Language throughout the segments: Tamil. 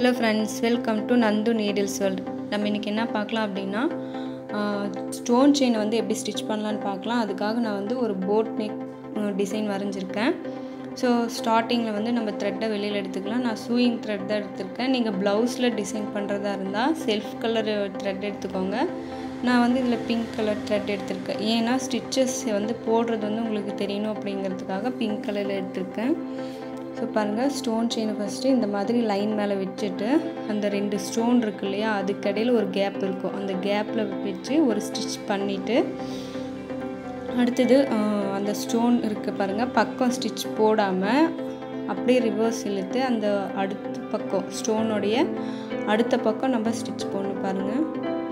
hello friends welcome to Nandu needles world நம்ம இன்றைக்கி என்ன பார்க்கலாம் அப்படின்னா ஸ்டோன் செயினை வந்து எப்படி ஸ்டிச் பண்ணலான்னு பார்க்கலாம் அதுக்காக நான் வந்து ஒரு போட் நெக் டிசைன் வரைஞ்சிருக்கேன் ஸோ ஸ்டார்டிங்கில் வந்து நம்ம த்ரெட்டை வெளியில் எடுத்துக்கலாம் நான் சூயிங் த்ரெட் தான் எடுத்திருக்கேன் நீங்கள் ப்ளவுஸில் டிசைன் பண்ணுறதா இருந்தால் செல்ஃப் கலர் த்ரெட் எடுத்துக்கோங்க நான் வந்து இதில் பிங்க் கலர் த்ரெட் எடுத்திருக்கேன் ஏன்னா ஸ்டிச்சஸ் வந்து போடுறது வந்து உங்களுக்கு தெரியணும் அப்படிங்கிறதுக்காக பிங்க் கலரில் எடுத்திருக்கேன் ஸோ பாருங்கள் ஸ்டோன் செயினை ஃபஸ்ட்டு இந்த மாதிரி லைன் மேலே வச்சுட்டு அந்த ரெண்டு ஸ்டோன் இருக்கு இல்லையா அதுக்கடையில் ஒரு கேப் இருக்கும் அந்த கேப்பில் வச்சு ஒரு ஸ்டிச் பண்ணிவிட்டு அடுத்தது அந்த ஸ்டோன் இருக்குது பாருங்கள் பக்கம் ஸ்டிச் போடாமல் அப்படியே ரிவர்ஸ் இழுத்து அந்த அடுத்த பக்கம் ஸ்டோனுடைய அடுத்த பக்கம் நம்ம ஸ்டிச் போடணும் பாருங்கள்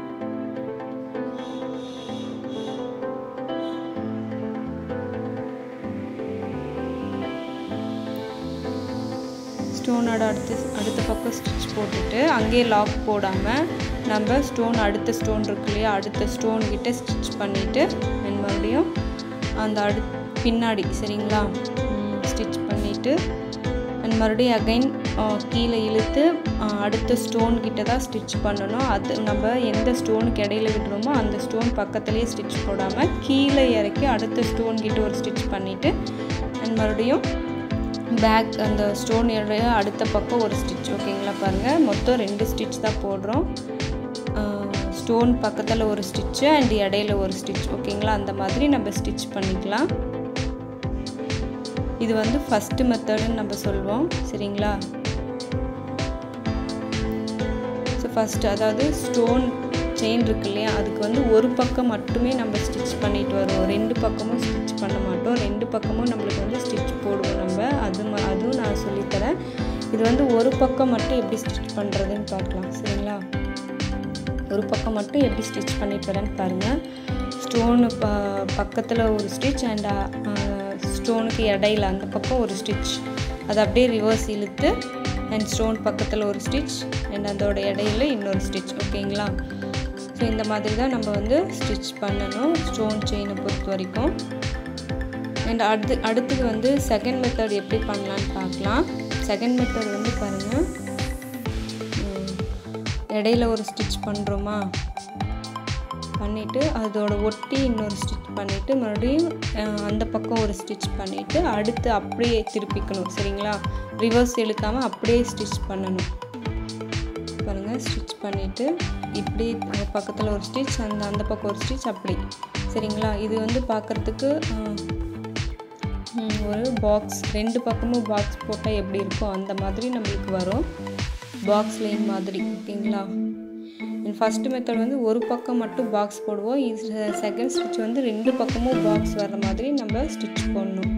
ஸ்டோனோட அடுத்து அடுத்த பக்கம் ஸ்டிச் போட்டுட்டு அங்கேயே லாக் போடாமல் நம்ம ஸ்டோன் அடுத்த ஸ்டோன் இருக்கு இல்லையா அடுத்த ஸ்டோன் கிட்ட ஸ்டிச் பண்ணிவிட்டு அண்ட் மறுபடியும் அந்த அடு பின்னாடி சரிங்களா ஸ்டிச் பண்ணிவிட்டு அண்ட் மறுபடியும் அகைன் கீழே இழுத்து அடுத்த ஸ்டோன் கிட்ட தான் ஸ்டிச் பண்ணணும் அது நம்ம எந்த ஸ்டோனுக்கு இடையில விடுறோமோ அந்த ஸ்டோன் பக்கத்துலேயே ஸ்டிச் போடாமல் கீழே இறக்கி அடுத்த ஸ்டோன் கிட்ட ஒரு ஸ்டிச் பண்ணிவிட்டு அண்ட் மறுபடியும் பேக் அந்த ஸ்டோன் உடைய அடுத்த பக்கம் ஒரு ஸ்டிச் ஓகேங்களா பாருங்கள் மொத்தம் ரெண்டு ஸ்டிச் தான் போடுறோம் ஸ்டோன் பக்கத்தில் ஒரு ஸ்டிச்சு அண்ட் இடையில ஒரு ஸ்டிச் ஓகேங்களா அந்த மாதிரி நம்ம ஸ்டிச் பண்ணிக்கலாம் இது வந்து ஃபஸ்ட்டு மெத்தடுன்னு நம்ம சொல்வோம் சரிங்களா ஸோ ஃபஸ்ட்டு அதாவது ஸ்டோன் செயின் இருக்கு இல்லையா அதுக்கு வந்து ஒரு பக்கம் மட்டுமே நம்ம ஸ்டிச் பண்ணிட்டு வருவோம் ரெண்டு பக்கமும் ஸ்டிச் பண்ண மாட்டோம் ரெண்டு பக்கமும் நம்மளுக்கு வந்து ஸ்டிச் போடுவோம் நம்ம அது அதுவும் நான் சொல்லித்தரேன் இது வந்து ஒரு பக்கம் மட்டும் எப்படி ஸ்டிச் பண்ணுறதுன்னு பார்க்கலாம் சரிங்களா ஒரு பக்கம் மட்டும் எப்படி ஸ்டிச் பண்ணிட்டு வரேன்னு பாருங்கள் ஸ்டோனு ப பக்கத்தில் ஒரு ஸ்டிச் அண்ட் ஸ்டோனுக்கு இடையில அந்த பக்கம் ஒரு ஸ்டிச் அது அப்படியே ரிவர்ஸ் இழுத்து அண்ட் ஸ்டோன் பக்கத்தில் ஒரு ஸ்டிச் அண்ட் அதோட இடையில இன்னொரு ஸ்டிச் ஓகேங்களா ஸோ இந்த மாதிரி தான் நம்ம வந்து ஸ்டிச் பண்ணணும் ஸ்டோன் செயினை பொறுத்த வரைக்கும் அண்ட் அடுத்து அடுத்தது வந்து செகண்ட் மெத்தட் எப்படி பண்ணலான்னு பார்க்கலாம் செகண்ட் மெத்தட் வந்து பாருங்கள் இடையில ஒரு ஸ்டிச் பண்ணுறோமா பண்ணிவிட்டு அதோட ஒட்டி இன்னொரு ஸ்டிச் பண்ணிவிட்டு மறுபடியும் அந்த பக்கம் ஒரு ஸ்டிச் பண்ணிவிட்டு அடுத்து அப்படியே திருப்பிக்கணும் சரிங்களா ரிவர்ஸ் இழுக்காமல் அப்படியே ஸ்டிச் பண்ணணும் பாருங்கள் ஸ்டிச் பண்ணிவிட்டு இப்படி பக்கத்தில் ஒரு ஸ்டிச் அந்த அந்த பக்கம் ஒரு ஸ்டிச் அப்படி சரிங்களா இது வந்து பார்க்குறதுக்கு ஒரு பாக்ஸ் ரெண்டு பக்கமும் பாக்ஸ் போட்டால் எப்படி இருக்கும் அந்த மாதிரி நம்மளுக்கு வரும் பாக்ஸ் லைன் மாதிரி ஓகேங்களா ஃபஸ்ட்டு மெத்தட் வந்து ஒரு பக்கம் மட்டும் பாக்ஸ் போடுவோம் இது செகண்ட் ஸ்டிச் வந்து ரெண்டு பக்கமும் பாக்ஸ் வர்ற மாதிரி நம்ம ஸ்டிச் பண்ணணும்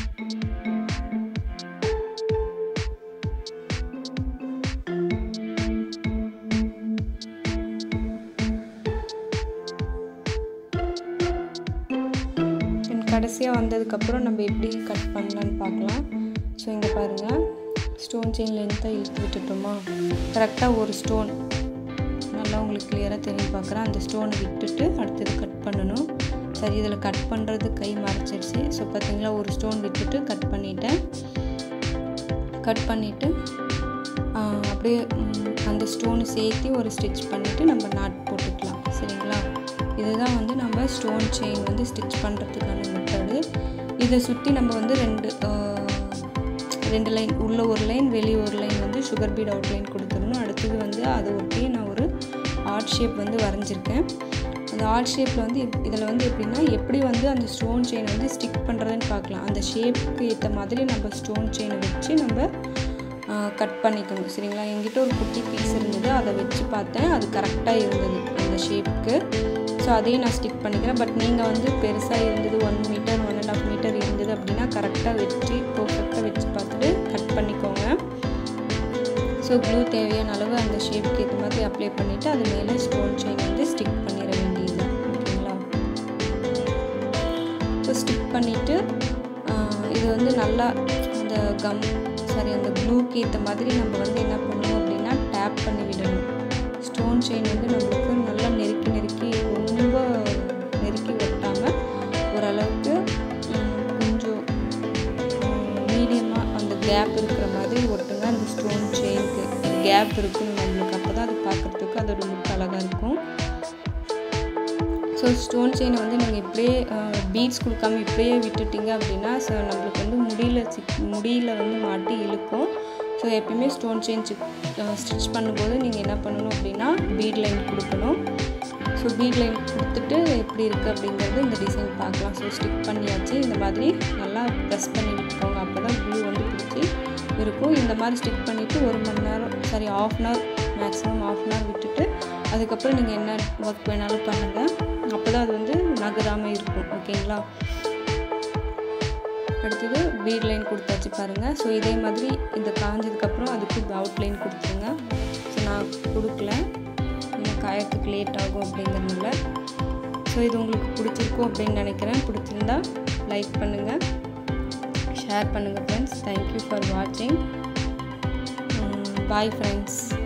கடைசியாக வந்ததுக்கப்புறம் நம்ம எப்படி கட் பண்ணலான்னு பார்க்கலாம் ஸோ இங்கே பாருங்கள் ஸ்டோன் செயின் லென்த்தாக இழுத்து விட்டுட்டோமா கரெக்டாக ஒரு ஸ்டோன் நல்லா உங்களுக்கு கிளியராக தெரியும் பார்க்குறேன் அந்த ஸ்டோனை விட்டுட்டு அடுத்தது கட் பண்ணணும் சரி இதில் கட் பண்ணுறது கை மறைச்சிருச்சு ஸோ பார்த்தீங்களா ஒரு ஸ்டோன் விட்டுட்டு கட் பண்ணிட்டேன் கட் பண்ணிவிட்டு அப்படியே அந்த ஸ்டோனை சேர்த்து ஒரு ஸ்டிச் பண்ணிவிட்டு நம்ம நாட் போட்டுக்கலாம் சரிங்களா இதுதான் வந்து நம்ம ஸ்டோன் செயின் வந்து ஸ்டிச் பண்ணுறதுக்கான மெத்தடு இதை சுற்றி நம்ம வந்து ரெண்டு ரெண்டு லைன் உள்ள ஒரு லைன் வெளியே ஒரு லைன் வந்து சுகர் பீட் அவுட் லைன் கொடுத்துடணும் அடுத்தது வந்து அதை ஒட்டி நான் ஒரு ஆர்ட் ஷேப் வந்து வரைஞ்சிருக்கேன் அந்த ஆர்ட் ஷேப்பில் வந்து இதில் வந்து எப்படின்னா எப்படி வந்து அந்த ஸ்டோன் செயினை வந்து ஸ்டிக் பண்ணுறதுன்னு பார்க்கலாம் அந்த ஷேப்புக்கு ஏற்ற மாதிரி நம்ம ஸ்டோன் செயினை வச்சு நம்ம கட் பண்ணிக்கணும் சரிங்களா என்கிட்ட ஒரு குட்டி பீஸ் இருந்தது அதை வச்சு பார்த்தேன் அது கரெக்டாக இருந்தது அந்த ஷேப்புக்கு ஸோ அதையும் நான் ஸ்டிக் பண்ணிக்கிறேன் பட் நீங்கள் வந்து பெருசாக இருந்தது one metre one and half metre இருந்தது அப்படின்னா கரெக்டாக வச்சு பர்ஃபெக்டாக வச்சு பார்த்துட்டு கட் பண்ணிக்கோங்க ஸோ க்ளூ தேவையான அளவு அந்த ஷேப்புக்கு ஏற்ற மாதிரி அப்ளை பண்ணிவிட்டு அது மேலே ஸ்டோன் செயின் வந்து ஸ்டிக் பண்ணிட வேண்டியது ஓகேங்களா ஸோ ஸ்டிக் பண்ணிவிட்டு இது வந்து நல்லா அந்த கம் சாரி அந்த க்ளூக்கு ஏற்ற மாதிரி நம்ம வந்து என்ன பண்ணணும் அப்படின்னா டேப் பண்ணி விடணும் ஸ்டோன் செயின் வந்து நம்மளுக்கு நல்லா நெருக்கி நெருக்கி ரொம்ப நெருக்கி ஒட்டாமல் ஓரளவுக்கு கொஞ்சம் மீடியமாக அந்த கேப் இருக்கிற மாதிரி ஒட்டுங்க அந்த ஸ்டோன் செயினுக்கு கேப் கேப் இருக்கணும் நம்மளுக்கு அப்போ தான் அது பார்க்குறதுக்கு அதோட லுக் அழகாக இருக்கும் ஸோ ஸ்டோன் செயினை வந்து நீங்கள் இப்படியே பீட்ஸ் கொடுக்காம இப்படியே விட்டுட்டீங்க அப்படின்னா ஸோ நம்மளுக்கு வந்து முடியல சிக் முடியல வந்து மாட்டி இழுக்கும் ஸோ எப்பயுமே ஸ்டோன் செயின் ஸ்டிச் பண்ணும்போது நீங்கள் என்ன பண்ணணும் அப்படின்னா பீட் லைன் கொடுக்கணும் ஸோ பீட் லைன் கொடுத்துட்டு எப்படி இருக்குது அப்படிங்கிறது இந்த டிசைன் பார்க்கலாம் ஸோ ஸ்டிக் பண்ணியாச்சு இந்த மாதிரி நல்லா ப்ரெஸ் பண்ணி விட்டுக்கோங்க அப்போ தான் க்ளூ வந்து பிடிச்சி இருக்கும் இந்த மாதிரி ஸ்டிக் பண்ணிவிட்டு ஒரு மணி நேரம் sorry half an hour maximum half an hour விட்டுட்டு அதுக்கப்புறம் நீங்கள் என்ன ஒர்க் வேணாலும் பண்ணுங்கள் அப்போ தான் அது வந்து நகராமல் இருக்கும் ஓகேங்களா அடுத்தது பீட் லைன் கொடுத்தாச்சு பாருங்கள் ஸோ இதே மாதிரி இந்த காஞ்சதுக்கப்புறம் அதுக்கு அவுட் லைன் கொடுத்துருங்க ஸோ நான் கொடுக்கல இன்னும் காயத்துக்கு லேட் ஆகும் அப்படிங்கிறதுனால ஸோ இது உங்களுக்கு பிடிச்சிருக்கும் அப்படின்னு நினைக்கிறேன் பிடிச்சிருந்தா லைக் பண்ணுங்கள் ஷேர் பண்ணுங்கள் ஃப்ரெண்ட்ஸ் தேங்க்யூ ஃபார் வாட்சிங் பாய் ஃப்ரெண்ட்ஸ்